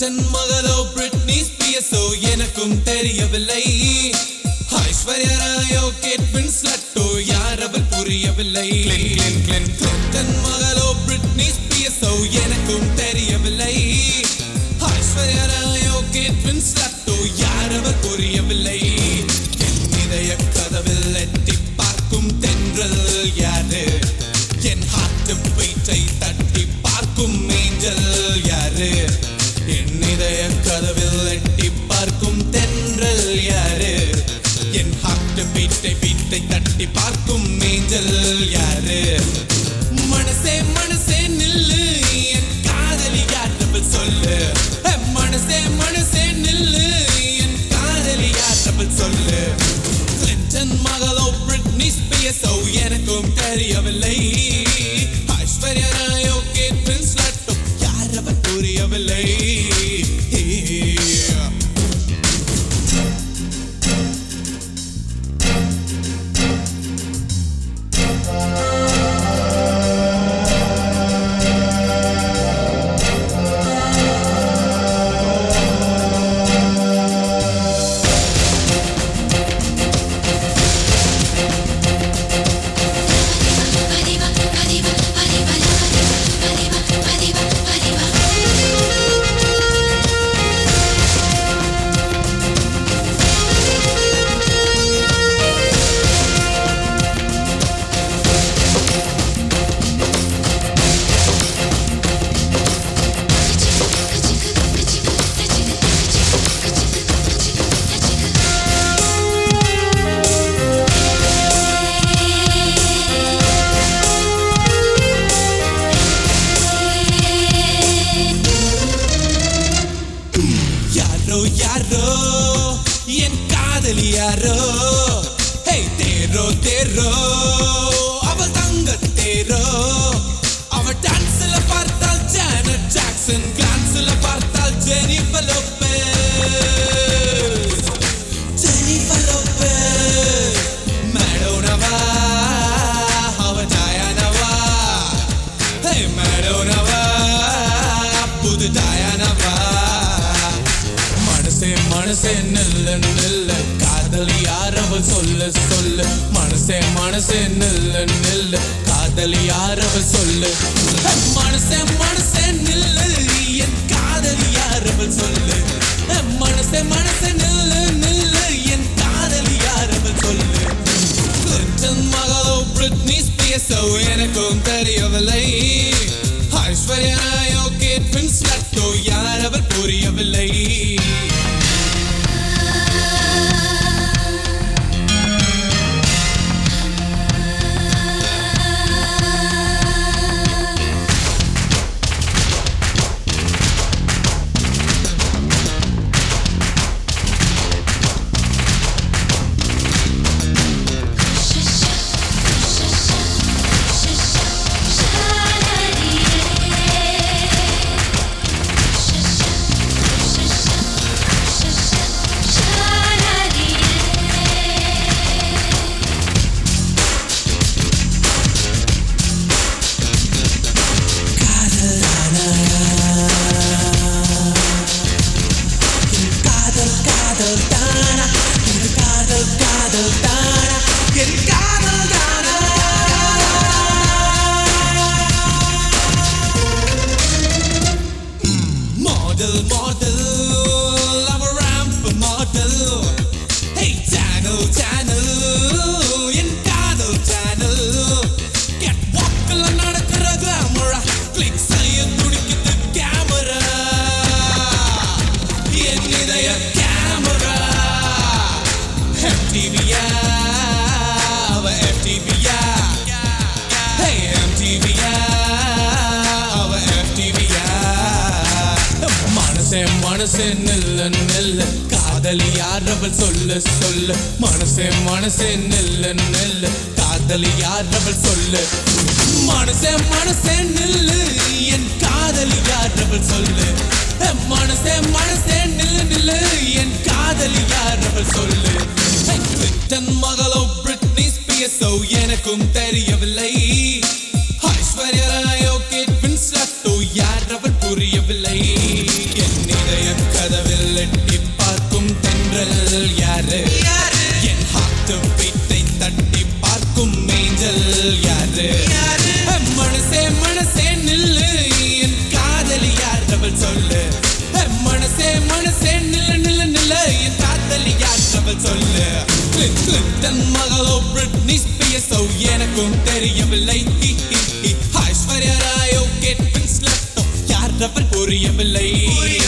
Clinton மகளோ Britney ஸ்பியஸோ எனக்கும் தெரியவில்லை ஐஸ்வர்யா ராயோ கேட் வின்ஸ்லட்டோ யார் அவள் புரியவில்லை கிளின்டன் மகளோ பிரிட்னி ஸ்பியஸோ எனக்கும் தெரியவில்லை ஐஸ்வர்யா ராயோ கேட் வின்ஸ்லட்டோ யார் அவள் புரியவில்லை என் இதய கதவில் எட்டி பார்க்கும் தென்றல் யாரு என் ஹார்ட் பீட்டை தட்டி பார்க்கும் ஏஞ்சல் யாரு என் இதய கதவில் எட்டி பார்க்கும் தென்றல் யாரு என் ஹார்ட் பீட்டை பீட்டை தட்டி பார்க்கும் ஏஞ்சல் யாரு மனசே மனசே நில்லு என் காதலி யார் சொல்லு மனசே மனசே நில்லு என் காதலி யார் சொல்லு கிளின்டன் மகளோ பிரிட்னி ஸ்பியஸோ எனக்கும் தெரியவில்லை ஐஸ்வர்யா ராயோ கேட் வின்ஸ்லட்டோ யார் அவர் புரியவில்லை Arriba, arriba, arriba, arriba, arriba, arriba. யாரோ யாரோ என் காதலி யாரோ ஹே தேரோ தேரோ அவள் தங்க தேரோ அவள் டான்ஸ்ல பார்த்தால் ஜானட் ஜாக்சன் கிளான்ஸ்ல பார்த்தால் ஜெனிஃபர் லோபெஸ் ஜெனிஃபர் லோபெஸ் மேடோனவா அவ டயானவா ஹே மேடோனவா புது டயானவா மனசே மனசே நில்ல நில்ல காதலி யார் அவள் சொல்ல சொல்ல மனசே மனசே நில்ல நில்ல காதலி யார் அவள் சொல்ல மனசே மனசே நில்ல என் காதலி யார் அவள் சொல்ல மனசே மனசே நில்ல நில்ல என் காதலி யார் அவள் சொல்ல கிளின்டன் மகளோ பிரிட்னி ஸ்பியஸோ எனக்கும் தெரியவில்லை ஐஸ்வர்யா ராயோ கேட் வின்ஸ்லட்டோ யார் அவர் புரியவில்லை காதல் காதல் தானா இது காதல் காதல் தானா என் காதல் தானா மாடல் மாடல் அவ ramp model hey channel channel என் காதல் சேனல் கெட் வாக்கில் நடக்கிற கிளாமரா கிளிக் செய்ய துடிக்குது கேமரா என் இதய கேமரா MTVயா அவ MTVயா ஹே MTVயா அவ MTVயா மனசே மனசே நில்ல நில்ல காதலி யார் அவள் சொல்ல சொல்ல மனசே மனசே நில்ல நில்ல காதலி யார் அவள் சொல்ல மனசே மனசே நில்லு என் காதலி யார் அவள் சொல்லு மனசே மனசே நில்லு நில்லு என் காதலி யார் அவள் சொல்லு கிளின்டன் மகளோ பிரிட்னி ஸ்பியஸோ எனக்கும் தெரியவில்லை ஐஸ்வர்யா ராயோ கேட் வின்ஸ்லட்டோ யார் அவள் புரியவில்லை என் இதய புரியவில்லை